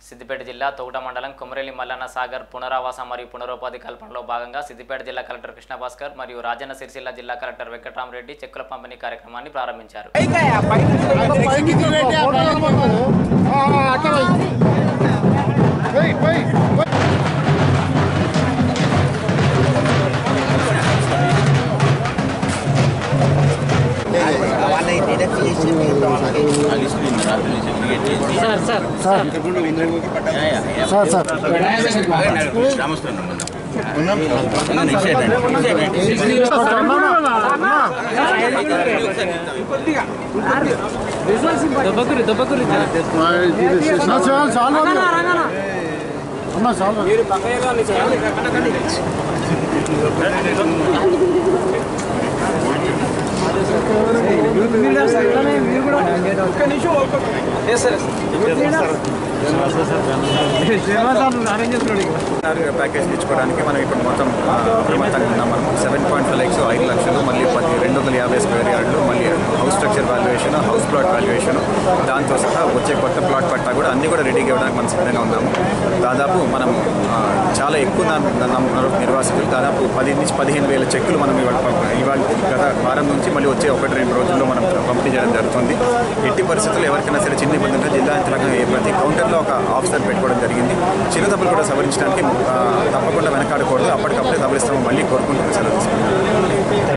సిద్దిపేట జిల్లా తోట మండలం కొమరేలి మల్లన్న సాగర్ పునరావాస మరియు పునరుపాధి కల్పనలో భాగంగా సిద్దిపేట జిల్లా కలెక్టర్ కృష్ణభాస్కర్ మరియు రాజన్న సిరిసిల్ల జిల్లా కలెక్టర్ వెంకటరామరెడ్డి చెక్కుల పంపిణీ కార్యక్రమాన్ని ప్రారంభించారు చాలు చాలు అమ్మా చాలు ప్యాకేజ్ తెచ్చుకోవడానికి మనం ఇప్పుడు మొత్తం ఆ, అప్రమత్తంగా ఉన్నాం మనం సెవెన్ పాయింట్ ఫైవ్ లైక్స్ ఐదు లక్షలు మళ్ళీ పది రెండు వందల యాభై స్క్వేర్ యార్డులు మళ్ళీ house structure valuation house plot valuation దాంతో సహా వచ్చే కొత్త ప్లాట్ పట్టా కూడా అన్ని కూడా రెడీగా ఇవ్వడానికి మనం సిద్ధంగా ఉన్నాము దాదాపు మనం ఆ, చాలా ఎక్కువ దాన్ని నమ్ముతున్నారు నిర్వాసితులు దాదాపు పది నుంచి పదిహేను వేల చెక్కులు మనం ఇవాళ పంప- ఇవాళ గత వారం నుంచి మళ్ళీ వచ్చే ఒకటి రెండు రోజుల్లో మనం పంపిణీ చేయడం జరుగుతుంది ఎట్టి పరిస్థితుల్లో ఎవరికైనా సరే చిన్న ఇబ్బంది ఉంటే జిల్లా యంత్రాంగం ఏ ప్రతి కౌంటర్లో ఒక ఆఫీసర్ పెట్టుకోవడం జరిగింది చిన్న తప్పులు కూడా సవరించడానికి ఆ, తప్పకుండా వెనకాడకూడదు అప్పటికప్పుడే సవరిస్తాము మళ్ళీ కోరుకుంటున్నాం సెలవు తీసుకుంటాం